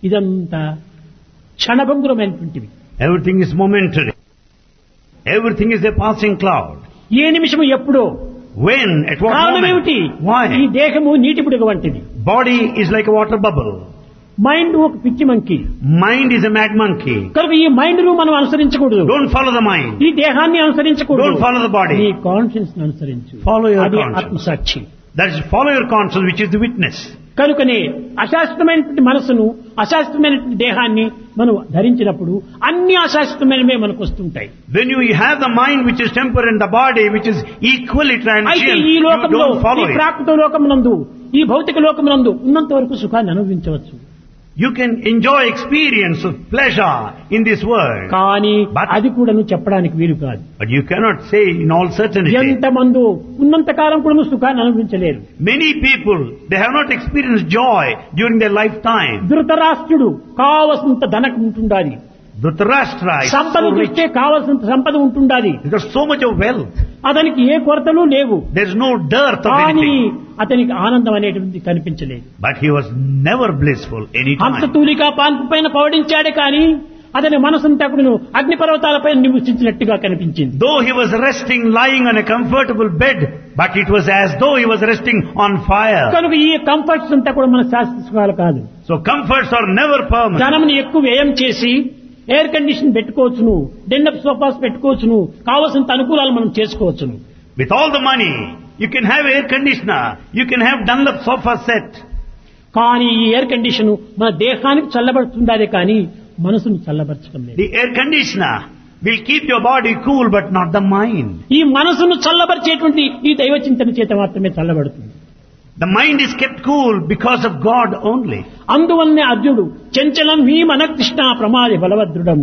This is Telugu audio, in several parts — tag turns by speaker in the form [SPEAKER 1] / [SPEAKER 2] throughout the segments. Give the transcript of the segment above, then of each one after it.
[SPEAKER 1] ఇదంతా క్షణభంగురమైనటువంటివి
[SPEAKER 2] Everything is momentary. Everything is a passing cloud.
[SPEAKER 1] ఏ నిమిషము ఎప్పుడో
[SPEAKER 2] When? At what
[SPEAKER 1] కారణం ఏమిటి
[SPEAKER 2] moment?
[SPEAKER 1] ఈ
[SPEAKER 2] Why?
[SPEAKER 1] దేహము నీటి బుడగ వంటిది
[SPEAKER 2] Body is like a water bubble.
[SPEAKER 1] Mind ఒక పిచ్చి మంకి
[SPEAKER 2] Mind is a mad monkey.
[SPEAKER 1] కనుక ఈ మైండ్ ను మనం అనుసరించకూడదు
[SPEAKER 2] Don't follow the mind.
[SPEAKER 1] ఈ దేహాన్ని అనుసరించకూడదు
[SPEAKER 2] Don't follow the body.
[SPEAKER 1] నీ కాన్షియన్స్ అనుసరించు
[SPEAKER 2] Follow your
[SPEAKER 1] అది
[SPEAKER 2] conscience.
[SPEAKER 1] ఆత్మసాక్షి
[SPEAKER 2] That is follow your conscience which is the witness.
[SPEAKER 1] కనుకనే అశాశ్వతమైనటువంటి మనసును అశాశ్వతమైనటువంటి దేహాన్ని మనం ధరించినప్పుడు అన్ని అశాశ్వతమైనవే మనకు వస్తుంటాయి
[SPEAKER 2] When you have the mind which is temporary and the body which is equally
[SPEAKER 1] అయితే
[SPEAKER 2] transient,
[SPEAKER 1] ఈ
[SPEAKER 2] you
[SPEAKER 1] లోకంలో
[SPEAKER 2] don't follow
[SPEAKER 1] ఈ
[SPEAKER 2] it.
[SPEAKER 1] ప్రాకృత లోకమునందు ఈ భౌతిక లోకమునందు ఉన్నంత వరకు సుఖాన్ని అనుభవించవచ్చు
[SPEAKER 2] You can enjoy experience of pleasure in this world.
[SPEAKER 1] కానీ
[SPEAKER 2] But-
[SPEAKER 1] అది కూడా నువ్వు చెప్పడానికి వీలు కాదు
[SPEAKER 2] But you cannot say in all certainty.
[SPEAKER 1] ఎంత మందు ఉన్నంత కాలం కూడా నువ్వు సుఖాన్ని అనుభవించలేరు
[SPEAKER 2] Many people, they have not experienced joy during their lifetime.
[SPEAKER 1] ధృతరాష్ట్రుడు కావలసినంత ధనకం ఉంటుండాలి
[SPEAKER 2] Dhritarashtra is
[SPEAKER 1] సంపద
[SPEAKER 2] so rich.
[SPEAKER 1] చూస్తే కావలసినంత సంపద ఉంటుండాలి
[SPEAKER 2] He got so much of wealth.
[SPEAKER 1] అతనికి ఏ కొరతలు లేవు
[SPEAKER 2] There's no dearth of
[SPEAKER 1] కానీ
[SPEAKER 2] anything.
[SPEAKER 1] అతనికి ఆనందం అనేటువంటిది కనిపించలేదు
[SPEAKER 2] But he was never blissful any
[SPEAKER 1] హంస
[SPEAKER 2] time.
[SPEAKER 1] తూలిక పాన్పు పైన పవడించాడే కానీ అతని మనసంతా కూడా అగ్నిపర్వతాలపై నివసించినట్టుగా కనిపించింది
[SPEAKER 2] Though he was resting, lying on a comfortable bed, but it was as though he was resting on fire.
[SPEAKER 1] కనుక ఈ కంఫర్ట్స్ అంతా కూడా మన శాశ్వత సుఖాలు కాదు
[SPEAKER 2] So comforts are never permanent.
[SPEAKER 1] ధనంని ఎక్కువ వ్యయం చేసి ఎయిర్ కండిషన్ పెట్టుకోవచ్చును డెన్నప్ సోఫాస్ పెట్టుకోవచ్చును కావలసినంత అనుకూలాలు మనం చేసుకోవచ్చును
[SPEAKER 2] With all the money, you can have air conditioner, you can have Dunlop sofa set.
[SPEAKER 1] కానీ ఈ ఎయిర్ కండిషన్ మన దేహానికి చల్లబడుతుందాదే కానీ మనసును చల్లబరచడం లేదు
[SPEAKER 2] The air conditioner will keep your body cool but not the mind.
[SPEAKER 1] ఈ మనసును చల్లబరిచేటువంటి ఈ దైవ చింతన చేత మాత్రమే చల్లబడుతుంది
[SPEAKER 2] The mind is kept cool because of God only.
[SPEAKER 1] అందువల్లనే అర్జునుడు చంచలం హీ మన కృష్ణ ప్రమాది బలవదృఢం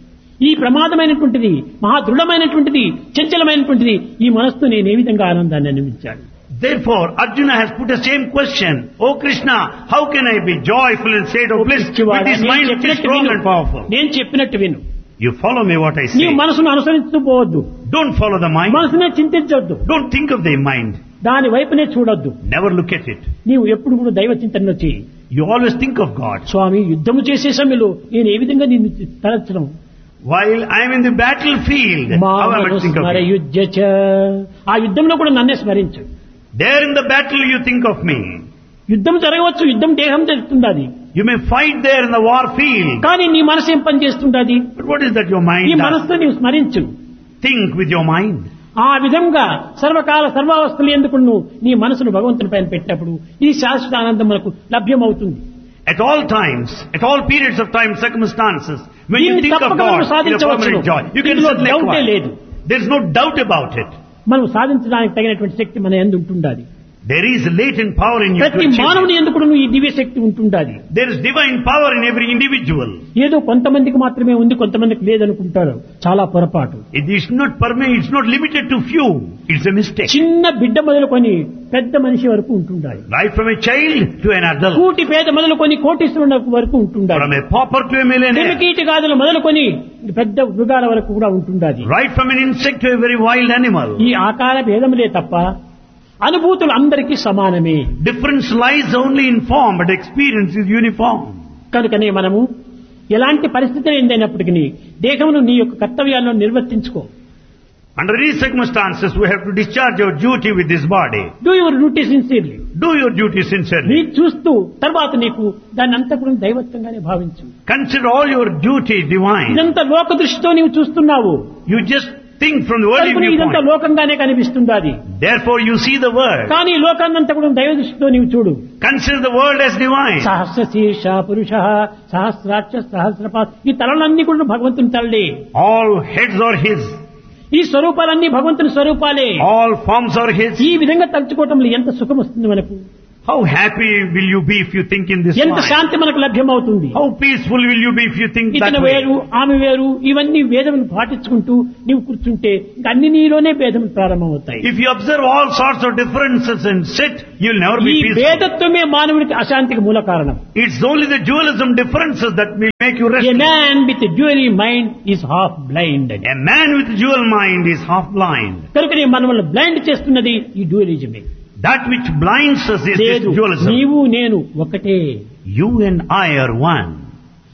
[SPEAKER 1] ఈ ప్రమాదమైనటువంటిది మహా దృఢమైనటువంటిది చంచలమైనటువంటిది ఈ మనస్సు నేను ఏ విధంగా ఆనందాన్ని అనిపించాడు
[SPEAKER 2] Therefore, Arjuna has put the same question. Oh Krishna, how can I be joyful and state of bliss with
[SPEAKER 1] పిచ్చివాడా,
[SPEAKER 2] this
[SPEAKER 1] నేను
[SPEAKER 2] mind which is
[SPEAKER 1] చెప్పినట్టు
[SPEAKER 2] strong
[SPEAKER 1] విను.
[SPEAKER 2] and powerful?
[SPEAKER 1] నేను చెప్పినట్టు విను
[SPEAKER 2] You follow me what I say.
[SPEAKER 1] నీవు మనసును అనుసరిస్తూ పోవద్దు
[SPEAKER 2] Don't follow the mind.
[SPEAKER 1] మనసునే చింతించొద్దు
[SPEAKER 2] Don't think of the mind.
[SPEAKER 1] దాని వైపునే చూడొద్దు
[SPEAKER 2] Never look at it.
[SPEAKER 1] నీవు ఎప్పుడు కూడా దైవ చింతనలో చేయి
[SPEAKER 2] You always think of God.
[SPEAKER 1] స్వామి యుద్ధము చేసే సమయంలో నేను ఏ విధంగా నిన్ను తలచడం
[SPEAKER 2] While I am in the battlefield, how am I to think of
[SPEAKER 1] స్మర
[SPEAKER 2] you?
[SPEAKER 1] యుద్ధ చ. ఆ యుద్ధంలో కూడా నన్నే స్మరించు
[SPEAKER 2] There in the battle you think of me.
[SPEAKER 1] యుద్ధం జరగవచ్చు యుద్ధం దేహం జరుగుతుంది
[SPEAKER 2] You may fight there in the war field.
[SPEAKER 1] కానీ నీ మనసు ఏం పని చేస్తుంటది
[SPEAKER 2] But what is that your
[SPEAKER 1] ఈ
[SPEAKER 2] mind does?
[SPEAKER 1] మనసుతో నీవు స్మరించు
[SPEAKER 2] Think with your mind.
[SPEAKER 1] ఆ విధంగా సర్వకాల సర్వావస్థలు ఎందుకు నువ్వు నీ మనసును భగవంతుని పైన పెట్టినప్పుడు ఈ శాశ్వత ఆనందం మనకు లభ్యమవుతుంది
[SPEAKER 2] At all times, at all periods of time, circumstances, when you
[SPEAKER 1] దీన్ని
[SPEAKER 2] think of
[SPEAKER 1] తప్పక
[SPEAKER 2] God,
[SPEAKER 1] మనం
[SPEAKER 2] in a
[SPEAKER 1] సాధించవచ్చును.
[SPEAKER 2] permanent joy, you can
[SPEAKER 1] ఇందులో
[SPEAKER 2] certainly
[SPEAKER 1] డౌటే
[SPEAKER 2] acquire.
[SPEAKER 1] లేదు
[SPEAKER 2] There is no doubt about it.
[SPEAKER 1] మనం సాధించడానికి తగినటువంటి శక్తి మన ఎందు ఉంటుండాలి
[SPEAKER 2] There is latent power in you to
[SPEAKER 1] ప్రతి
[SPEAKER 2] achieve
[SPEAKER 1] మానవుని
[SPEAKER 2] it.
[SPEAKER 1] ఎందుకు నువ్వు ఈ దివ్య శక్తి ఉంటుండాలి
[SPEAKER 2] There is divine power in every individual.
[SPEAKER 1] ఏదో కొంతమందికి మాత్రమే ఉంది కొంతమందికి లేదనుకుంటారు చాలా పొరపాటు
[SPEAKER 2] It is not permanent, it's not limited to few. It's a mistake.
[SPEAKER 1] చిన్న బిడ్డ మొదలుకొని పెద్ద మనిషి వరకు ఉంటుండాలి
[SPEAKER 2] Right from a child to an adult.
[SPEAKER 1] కూటి పేద మొదలుకొని కోటీశ్వరుల వరకు ఉంటుండాలి
[SPEAKER 2] From a pauper to a millionaire.
[SPEAKER 1] క్రిమికీటి గాదులు మొదలుకొని పెద్ద మృగాల వరకు కూడా ఉంటుండాలి
[SPEAKER 2] Right from an insect to a very wild animal.
[SPEAKER 1] ఈ ఆకార భేదములే తప్ప అనుభూతులు అందరికీ సమానమే
[SPEAKER 2] Difference lies only in form, but experience is uniform.
[SPEAKER 1] కనుకనే మనము ఎలాంటి పరిస్థితులు ఏందైనప్పటికీ దేహమును నీ యొక్క కర్తవ్యాలను నిర్వర్తించుకో
[SPEAKER 2] Under these circumstances, we have to discharge our duty with this body.
[SPEAKER 1] Do your duty sincerely
[SPEAKER 2] Do your duty sincerely.
[SPEAKER 1] నీ చూస్తూ తర్వాత నీకు దాన్ని అంతా కూడా దైవత్వంగానే భావించు
[SPEAKER 2] Consider all your duty divine.
[SPEAKER 1] ఇదంతా లోక దృష్టితో నీవు చూస్తున్నావు
[SPEAKER 2] You just think from the worldly
[SPEAKER 1] కనుక ఇదంతా
[SPEAKER 2] viewpoint.
[SPEAKER 1] లోకంగానే కనిపిస్తుంది అది
[SPEAKER 2] Therefore, you see the world.
[SPEAKER 1] కానీ ఈ లోకాన్నంతా కూడా దైవ దృష్టితో నీవు చూడు
[SPEAKER 2] Consider the world as divine.
[SPEAKER 1] సహస్ర శీర్ష పురుష సహస్రాక్ష సహస్రపా ఈ తలలన్నీ కూడా భగవంతుని తలలే
[SPEAKER 2] All heads are His.
[SPEAKER 1] ఈ స్వరూపాలన్నీ భగవంతుని స్వరూపాలే
[SPEAKER 2] All forms are His.
[SPEAKER 1] ఈ విధంగా తలుచుకోవటంలో ఎంత సుఖం వస్తుంది మనకు
[SPEAKER 2] How happy will you be if you think in this
[SPEAKER 1] ఎంత
[SPEAKER 2] mind?
[SPEAKER 1] శాంతి మనకు లభ్యమవుతుంది
[SPEAKER 2] How peaceful will you be if you think that
[SPEAKER 1] ఇతను
[SPEAKER 2] way?
[SPEAKER 1] వేరు ఆమె వేరు ఇవన్నీ వేదములు పాటించుకుంటూ నీవు కూర్చుంటే ఇంక అన్ని నీలోనే భేదములు ప్రారంభమవుతాయి
[SPEAKER 2] If you observe all sorts of differences and sit, you'll never
[SPEAKER 1] ఈ
[SPEAKER 2] be peaceful.
[SPEAKER 1] భేదత్వమే మానవుడికి అశాంతికి మూల కారణం
[SPEAKER 2] It's only the dualism differences that will make you
[SPEAKER 1] a
[SPEAKER 2] restless.
[SPEAKER 1] Man with duty mind is half blind అని
[SPEAKER 2] A man with dual mind is half blind.
[SPEAKER 1] కనుక మనల్ని బ్లైండ్ చేస్తున్నది ఈ డ్యూయలిజమే
[SPEAKER 2] That which blinds us is this
[SPEAKER 1] లేదు
[SPEAKER 2] dualism.
[SPEAKER 1] నీవు నేను ఒకటే
[SPEAKER 2] You and I are one.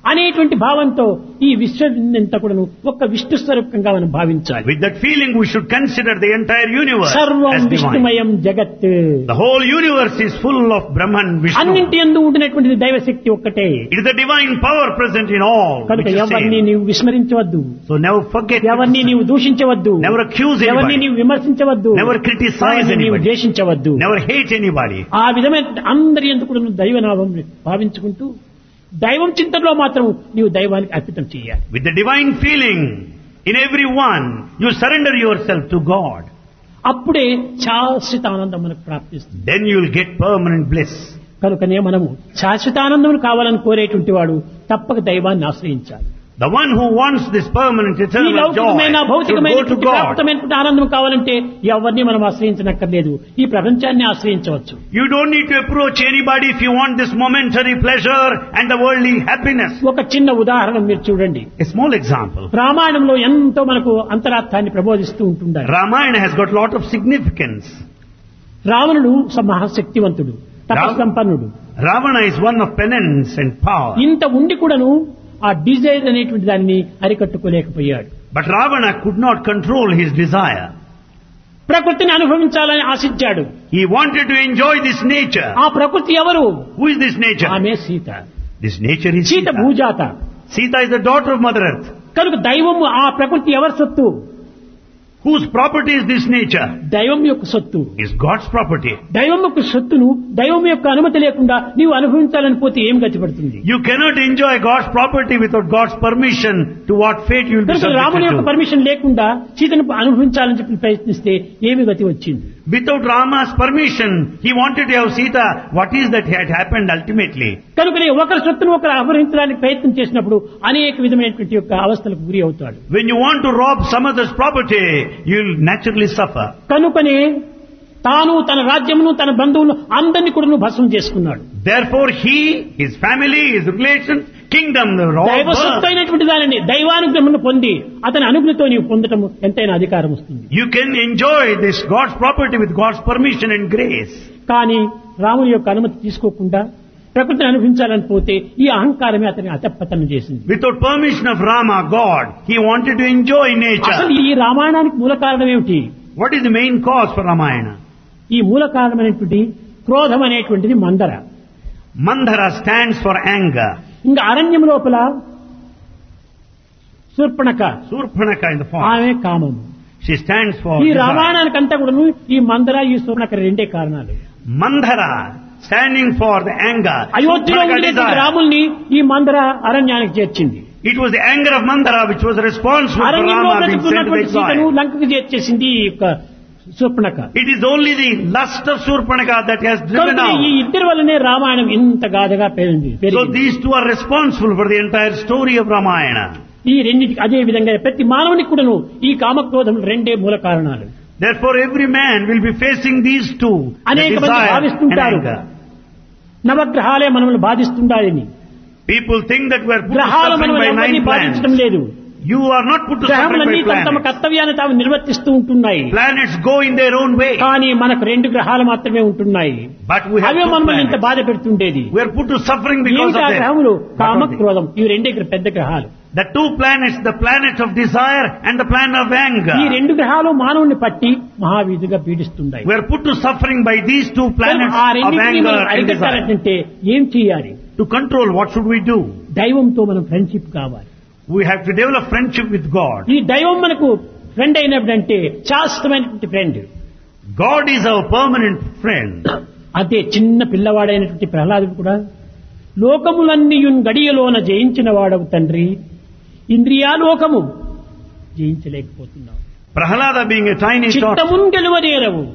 [SPEAKER 1] అనేటువంటి భావంతో ఈ విశ్వంతా కూడా ఒక్క విష్ణు స్వరూపంగా మనం భావించాలి
[SPEAKER 2] With that feeling, we should consider the entire universe
[SPEAKER 1] సర్వం
[SPEAKER 2] as divine.
[SPEAKER 1] విష్ణుమయం జగత్
[SPEAKER 2] The whole universe is full of Brahman Vishnu.
[SPEAKER 1] అన్నింటి ఎందు ఉండినటువంటిది దైవశక్తి ఒక్కటే
[SPEAKER 2] It is the divine power present in all.
[SPEAKER 1] కనుక
[SPEAKER 2] which is
[SPEAKER 1] ఎవరిని
[SPEAKER 2] same.
[SPEAKER 1] నీవు విస్మరించవద్దు
[SPEAKER 2] So never forget.
[SPEAKER 1] ఎవరిని నీవు దూషించవద్దు
[SPEAKER 2] Never accuse
[SPEAKER 1] ఎవరిని
[SPEAKER 2] anybody.
[SPEAKER 1] నీవు విమర్శించవద్దు
[SPEAKER 2] Never criticize
[SPEAKER 1] ఎవరిని నీవు
[SPEAKER 2] anybody.
[SPEAKER 1] ద్వేషించవద్దు
[SPEAKER 2] Never hate anybody.
[SPEAKER 1] ఆ విధమైన అందరి ఎందుకు కూడా నువ్వు దైవనామం భావించుకుంటూ దైవం చింతనలో మాత్రం నీవు దైవానికి అర్పితం చేయాలి
[SPEAKER 2] With the divine feeling in everyone, you surrender yourself to God.
[SPEAKER 1] అప్పుడే శాశ్వత ఆనందం మనకు ప్రాప్తిస్తుంది
[SPEAKER 2] Then you will get permanent bliss.
[SPEAKER 1] కనుకనే మనము శాశ్వత ఆనందం కావాలని కోరేటువంటి వాడు తప్పక దైవాన్ని ఆశ్రయించాలి
[SPEAKER 2] The one who wants this permanent
[SPEAKER 1] ఈ
[SPEAKER 2] eternal joy
[SPEAKER 1] లౌకికమైన
[SPEAKER 2] should go to
[SPEAKER 1] భౌతికమైన
[SPEAKER 2] God.
[SPEAKER 1] ప్రాప్తమైనటువంటి ఆనందం కావాలంటే ఎవరిని మనం ఆశ్రయించనక్కర్లేదు ఈ ప్రపంచాన్ని ఆశ్రయించవచ్చు
[SPEAKER 2] You don't need to approach anybody if you want this momentary pleasure and the worldly happiness.
[SPEAKER 1] ఒక చిన్న ఉదాహరణ మీరు చూడండి
[SPEAKER 2] A small example.
[SPEAKER 1] రామాయణంలో ఎంతో మనకు అంతరార్థాన్ని ప్రబోధిస్తూ ఉంటుండాలి
[SPEAKER 2] Ramayana has got lot of significance.
[SPEAKER 1] రావణుడు స- మహాశక్తివంతుడు తపస్సంపన్నుడు
[SPEAKER 2] Ravana is one of penance and power.
[SPEAKER 1] ఇంత ఉండి కూడాను ఆ డిజైర్ అనేటువంటి దాన్ని అరికట్టుకోలేకపోయాడు
[SPEAKER 2] But Ravana could not control his desire.
[SPEAKER 1] ప్రకృతిని అనుభవించాలని ఆశించాడు
[SPEAKER 2] He wanted to enjoy this nature.
[SPEAKER 1] ఆ ప్రకృతి ఎవరు
[SPEAKER 2] Who is this nature?
[SPEAKER 1] ఆమె Sita
[SPEAKER 2] This nature is
[SPEAKER 1] Sita
[SPEAKER 2] Sita.
[SPEAKER 1] భూజాత
[SPEAKER 2] Sita is the daughter of Mother Earth.
[SPEAKER 1] కనుక దైవము ఆ ప్రకృతి ఎవరి సొత్తు
[SPEAKER 2] Whose property is this nature?
[SPEAKER 1] దైవం యొక్క సొత్తు
[SPEAKER 2] Is God's property.
[SPEAKER 1] దైవం యొక్క సొత్తును దైవం యొక్క అనుమతి లేకుండా నీవు అనుభవించాలని పోతే ఏం గతి పడుతుంది
[SPEAKER 2] You cannot enjoy God's property without God's permission to what fate you will be
[SPEAKER 1] కనుక రాముని యొక్క
[SPEAKER 2] subjected to.
[SPEAKER 1] పర్మిషన్ లేకుండా సీతను అనుభవించాలని చెప్పి ప్రయత్నిస్తే ఏమి గతి వచ్చింది
[SPEAKER 2] Without Rama's permission, he wanted to have Sita. What is that had happened ultimately?
[SPEAKER 1] కనుకనే ఒకరి సొత్తును ఒకరు అపహరించడానికి ప్రయత్నం చేసినప్పుడు అనేక విధమైనటువంటి యొక్క అవస్థలకు గురి అవుతాడు
[SPEAKER 2] When you want to rob some other's property, you'll naturally suffer.
[SPEAKER 1] కనుకనే తాను తన రాజ్యమును తన బంధువులు అందరినీ కూడా భస్మం చేసుకున్నాడు
[SPEAKER 2] Therefore, he, his family, his relations, kingdom, they were all
[SPEAKER 1] దైవ సొత్తు
[SPEAKER 2] burned.
[SPEAKER 1] అయినటువంటి దానిని దైవానుగ్రహమును పొంది అతని అనుగ్రహంతో నీవు పొందటం ఎంతైనా అధికారం వస్తుంది
[SPEAKER 2] You can enjoy this God's property with God's permission and grace.
[SPEAKER 1] కానీ రాముని యొక్క అనుమతి తీసుకోకుండా ప్రకృతిని అనుభవించాలని పోతే ఈ అహంకారమే అతని అతపతనం చేసింది
[SPEAKER 2] Without permission of Rama, God, he wanted to enjoy
[SPEAKER 1] అసలు
[SPEAKER 2] nature.
[SPEAKER 1] ఈ రామాయణానికి మూల కారణం ఏమిటి
[SPEAKER 2] What is the main cause for Ramayana?
[SPEAKER 1] ఈ మూల కారణమైనటువంటి క్రోధం అనేటువంటిది మందర
[SPEAKER 2] Mandhara stands for anger.
[SPEAKER 1] ఇంకా అరణ్యం లోపల Shurpanakha
[SPEAKER 2] Surpanaka in the form.
[SPEAKER 1] ఆమె కామము
[SPEAKER 2] She stands for
[SPEAKER 1] ఈ
[SPEAKER 2] desire.
[SPEAKER 1] రామాయణానికంతా కూడా ఈ మందర ఈ శూర్పణక రెండే కారణాలు
[SPEAKER 2] Mandhara standing for the anger.
[SPEAKER 1] అయోధ్యలో
[SPEAKER 2] Surpanaka
[SPEAKER 1] ఉండేటువంటి
[SPEAKER 2] desire.
[SPEAKER 1] రాముల్ని ఈ మందర అరణ్యానికి చేర్చింది
[SPEAKER 2] It was the anger of Mandhara which was responsible for
[SPEAKER 1] అరణ్యంలో
[SPEAKER 2] Rama being sent to the
[SPEAKER 1] బ్రతుకున్నటువంటి సీతను
[SPEAKER 2] exile.
[SPEAKER 1] లంకకు చేర్చేసింది ఈ యొక్క Shurpanakha
[SPEAKER 2] It is only the lust of Surpanaka that has driven
[SPEAKER 1] కనుక ఈ
[SPEAKER 2] out.
[SPEAKER 1] ఇద్దరి వల్లనే రామాయణం ఇంత గాథగా పెరిగింది
[SPEAKER 2] So
[SPEAKER 1] పెరిగింది.
[SPEAKER 2] these two are responsible for the entire story of Ramayana.
[SPEAKER 1] ఈ రెండింటికి అదే విధంగా ప్రతి మానవునికి కూడాను ఈ కామక్రోధం రెండే మూల కారణాలు
[SPEAKER 2] Therefore every man will be facing these two, the
[SPEAKER 1] అనేక మంది
[SPEAKER 2] desire and
[SPEAKER 1] భావిస్తుంటారు
[SPEAKER 2] anger.
[SPEAKER 1] నవగ్రహాలే మనల్ని బాధిస్తుండాలని
[SPEAKER 2] People think that we are put to
[SPEAKER 1] గ్రహాలు
[SPEAKER 2] suffering
[SPEAKER 1] మనం
[SPEAKER 2] by
[SPEAKER 1] ఎవరిని
[SPEAKER 2] nine
[SPEAKER 1] బాధించడం
[SPEAKER 2] planets.
[SPEAKER 1] లేదు
[SPEAKER 2] You are not put to suffering
[SPEAKER 1] గ్రహములన్నీ
[SPEAKER 2] by
[SPEAKER 1] తమ తమ
[SPEAKER 2] planets.
[SPEAKER 1] కర్తవ్యాన్ని తాము నిర్వర్తిస్తూ ఉంటున్నాయి
[SPEAKER 2] Planets go in their own way.
[SPEAKER 1] కానీ మనకు రెండు గ్రహాలు మాత్రమే ఉంటున్నాయి
[SPEAKER 2] But we have
[SPEAKER 1] away
[SPEAKER 2] two
[SPEAKER 1] మనల్ని ఇంత
[SPEAKER 2] planets.
[SPEAKER 1] బాధ పెడుతుండేది
[SPEAKER 2] We are put to suffering because
[SPEAKER 1] ఏమిటి
[SPEAKER 2] of
[SPEAKER 1] ఆ
[SPEAKER 2] them.
[SPEAKER 1] గ్రహములు comma
[SPEAKER 2] What are they?
[SPEAKER 1] క్రోధం ఇవి రెండే గ్ర- పెద్ద గ్రహాలు
[SPEAKER 2] The two planets, the planet of desire and the planet of anger.
[SPEAKER 1] ఈ రెండు గ్రహాలు మానవుని పట్టి మహావీధిగా పీడిస్తున్నాయి
[SPEAKER 2] We are put to suffering by these two planets
[SPEAKER 1] ఆ
[SPEAKER 2] of
[SPEAKER 1] రెండింటినీ
[SPEAKER 2] anger
[SPEAKER 1] మనం
[SPEAKER 2] and desire.
[SPEAKER 1] అరికట్టాలంటే ఏం చేయాలి
[SPEAKER 2] To control, what should we do?
[SPEAKER 1] దైవంతో మనం ఫ్రెండ్షిప్ కావాలి
[SPEAKER 2] We have to develop friendship with God.
[SPEAKER 1] ఈ దైవం మనకు ఫ్రెండ్ అయినప్పుడంటే శాశ్వతమైనటువంటి friend
[SPEAKER 2] God is our permanent friend.
[SPEAKER 1] అదే చిన్న పిల్లవాడైనటువంటి ప్రహ్లాదుడు కూడా లోకములన్నీ గడియలోన జయించిన వాడవు తండ్రి ఇంద్రియాలోకము జయించలేకపోతున్నావు
[SPEAKER 2] Prahalada being a tiny tot,
[SPEAKER 1] చిత్తమున్ గెలువనేరవు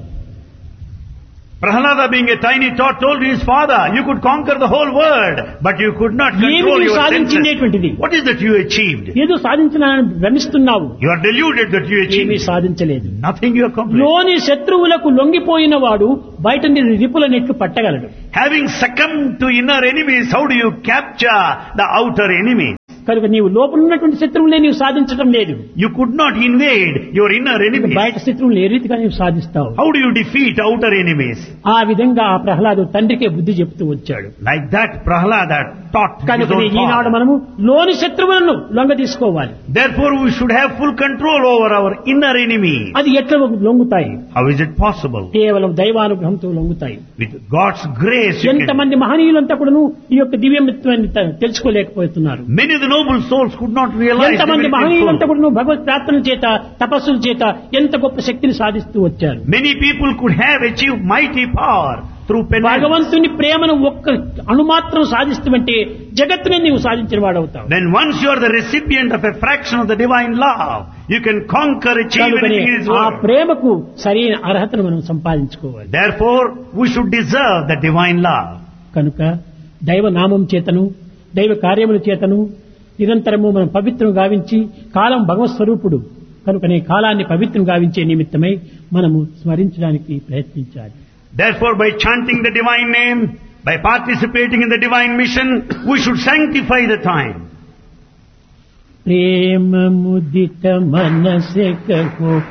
[SPEAKER 2] Prahalada being a tiny tot told his father, you could conquer the whole world, but you could not
[SPEAKER 1] ఏమి
[SPEAKER 2] control
[SPEAKER 1] నువ్వు
[SPEAKER 2] your senses.
[SPEAKER 1] సాధించిందేటువంటిది
[SPEAKER 2] What is that you achieved?
[SPEAKER 1] ఏదో సాధించినానని భ్రమిస్తున్నావు
[SPEAKER 2] You are deluded that you
[SPEAKER 1] ఏమీ
[SPEAKER 2] achieved.
[SPEAKER 1] సాధించలేదు
[SPEAKER 2] Nothing you accomplished.
[SPEAKER 1] లోని శత్రువులకు లొంగిపోయిన వాడు బయట రిపుల నెట్లు పట్టగలడు
[SPEAKER 2] Having succumbed to inner enemies, how do you capture the outer enemy?
[SPEAKER 1] కనుక నీవు లోపల ఉన్నటువంటి శత్రువులే నీవు సాధించడం లేదు
[SPEAKER 2] You could not invade your inner
[SPEAKER 1] ఇక
[SPEAKER 2] enemies.
[SPEAKER 1] బయట శత్రువులు ఏ రీతిగా నీవు సాధిస్తావు
[SPEAKER 2] How do you defeat outer enemies?
[SPEAKER 1] ఆ విధంగా ఆ ప్రహ్లాదు తండ్రికే బుద్ధి చెప్తూ వచ్చాడు
[SPEAKER 2] Like that, Prahlada taught his
[SPEAKER 1] కనుక
[SPEAKER 2] own
[SPEAKER 1] ఈనాడు
[SPEAKER 2] father.
[SPEAKER 1] మనము లోని శత్రువులను లొంగ తీసుకోవాలి
[SPEAKER 2] Therefore, we should have full control over our inner enemy.
[SPEAKER 1] అది ఎట్లా లొంగుతాయి
[SPEAKER 2] How is it possible?
[SPEAKER 1] కేవలం దైవానుగ్రహంతో లొంగుతాయి
[SPEAKER 2] With God's grace, you can.
[SPEAKER 1] ఎంతమంది మహనీయులంతా కూడాను ఈ యొక్క దివ్యమిత్వాన్ని త- తెలుసుకోలేకపోతున్నారు
[SPEAKER 2] Many of the noble souls could not realize
[SPEAKER 1] ఎంతమంది
[SPEAKER 2] divinity
[SPEAKER 1] మహనీయులంతా
[SPEAKER 2] full.
[SPEAKER 1] కూడాను భగవత్ ప్రార్థన చేత తపస్సుల చేత ఎంత గొప్ప శక్తిని సాధిస్తూ వచ్చారు
[SPEAKER 2] Many people could have achieved mighty power through penance.
[SPEAKER 1] భగవంతుని ప్రేమను ఒక్క అణుమాత్రం సాధిస్తామంటే జగత్తునే నీవు సాధించిన వాడవుతావు
[SPEAKER 2] Then once you are the recipient of a fraction of the divine love, you can conquer, achieve
[SPEAKER 1] కనుకనే
[SPEAKER 2] anything in this
[SPEAKER 1] ఆ
[SPEAKER 2] world.
[SPEAKER 1] ప్రేమకు సరైన అర్హతను మనం సంపాదించుకోవాలి
[SPEAKER 2] Therefore, we should deserve the divine love.
[SPEAKER 1] కనుక దైవ నామం చేతను దైవ కార్యముల చేతను నిరంతరము మనం పవిత్రం గావించి కాలం భగవత్ స్వరూపుడు కనుకనే కాలాన్ని పవిత్రం గావించే నిమిత్తమై మనము స్మరించడానికి ప్రయత్నించాలి
[SPEAKER 2] Therefore, by chanting the divine name, by participating in the divine mission, we should sanctify the time.
[SPEAKER 1] Prema ముదిత మనసె కహో